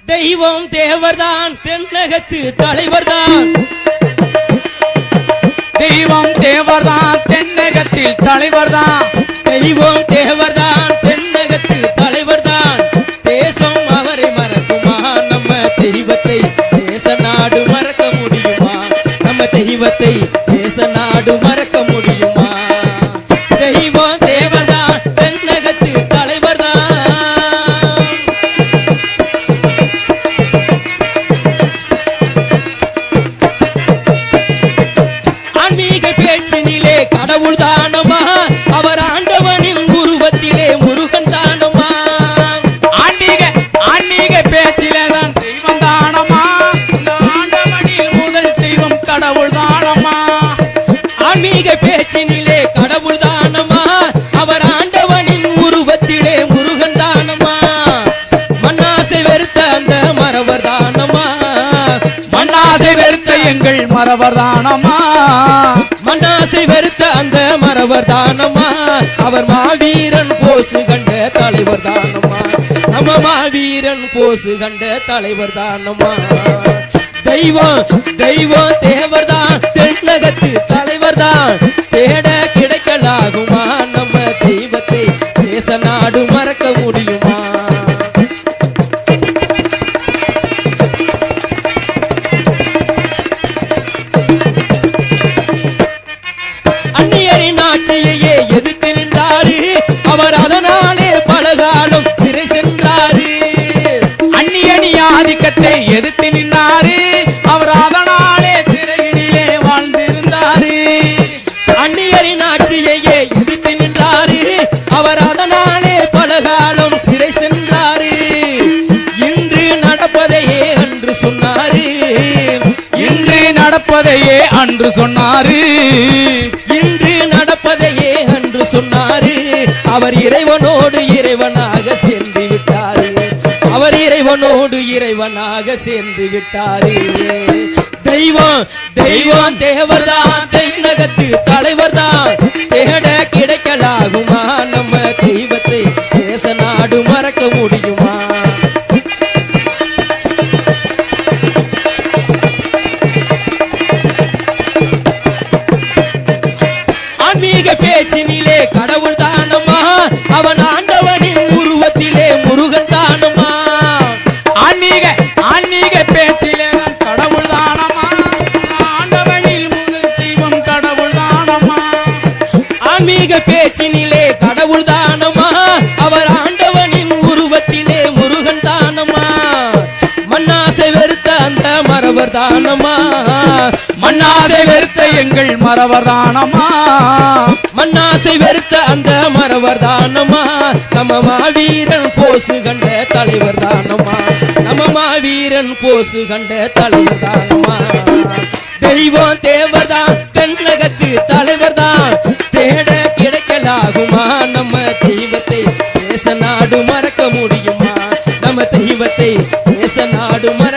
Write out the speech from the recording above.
தெய்வம் தேவர்தான் தென்னகத்து தலைவர்தான் தெய்வம் தேவர்தான் தென்னகத்தில் தலைவர்தான் தெய்வம் தேவர்தான் தென்னகத்து தலைவர்தான் தேசம் அவரை மறக்குமா நம்ம தெய்வத்தை தேச நாடு மறக்க முடியுமா நம்ம தெய்வத்தை தேச நாடு மறக்க முடியுமா தெய்வம் தேவர்தான் தென்னகத்து தலைவர்தான் ஆன்மீக பேச்சினிலே கடவுள் தானமா அவர் ஆண்டவனின் உருவத்திலே முருகன் தானமா ஆன்மீக ஆன்மீக பேச்சிலே தான் தெய்வம் தானமா இந்த ஆண்டவனில் முதல் தெய்வம் கடவுள் தானமா ஆன்மீக பேச்சினிலே கடவுள் தானமா அவர் ஆண்டவனின் உருவத்திலே முருகன் தானமா மண்ணாசை வெறுத்த அந்த மரவர் தானமா மண்ணாசை வெறுத்த எங்கள் மரவர் தானமா மண்ணாசை வெறுத்த அந்த மரவர் தானமா அவர் மாவீரன் போசு கண்ட தலைவர் தானமா நம்ம மாவீரன் போசு கண்ட தலைவர் தானமா தெய்வம் தெய்வம் தேவர்தான் தென்னகத்து தலைவர்தான் தேட கிடைக்கலாகுமா நம்ம தெய்வத்தை தேச நாடு மறக்க முடியுமா அந்நியரின் ஆட்சியையே எதிர்த்து நின்றாரு அவர் அதனாலே பலகாலம் சிறை சென்றாரு அந்நியனி ஆதிக்கத்தை எதிர்த்து நின்னாரு அவர் அதனாலே சிறையிலே வாழ்ந்திருந்தாரு அந்நியரின் ஆட்சியையே எதிர்த்து நின்றாரு அவர் அதனாலே பலகாலம் சிறை சென்றாரு இன்று நடப்பதையே அன்று சொன்னாரு இன்று நடப்பதையே அன்று சொன்னாரு இன்று நடப்பதையே அன்று சொன்னாரு அவர் இறைவனோடு இறைவனாக சேர்ந்து விட்டாரு அவர் இறைவனோடு இறைவனாக சேர்ந்து விட்டாரு தெய்வம் தெய்வம் தேவர்தான் தென்னகத்து தலைவர்தான் தேட கிடைக்கலாகுமா நம்ம தெய்வத்தை தேச நாடு மறக்க முடியுமா ஆன்மீக பேச்சினிலே கடவுள் தானமா அவன் ஆண்டவனின் உருவத்திலே முருகன் தானமா ஆன்மீக ஆன்மீக பேச்சிலே தான் கடவுள் தானமா ஆண்டவனில் முதல் தெய்வம் கடவுள் தானமா ஆன்மீக பேச்சினிலே கடவுள் தானமா அவர் ஆண்டவனின் உருவத்திலே முருகன் தானமா மண்ணாசை வெறுத்த அந்த மரவர் தானமா மண்ணாசை வெறுத்த எங்கள் மரவர் தானமா மண்ணாசை வெறுத்த அந்த மரவர் தானமா நம்ம மாவீரன் போசு கண்ட தலைவர் தானமா நம்ம மாவீரன் போசு கண்ட தலைவர் தானமா தெய்வம் தேவர்தான் தென்னகத்து தலைவர் தான் தேட கிடைக்கலாகுமா நம்ம தெய்வத்தை தேச நாடு மறக்க முடியுமா நம்ம தெய்வத்தை தேச நாடு மறக்க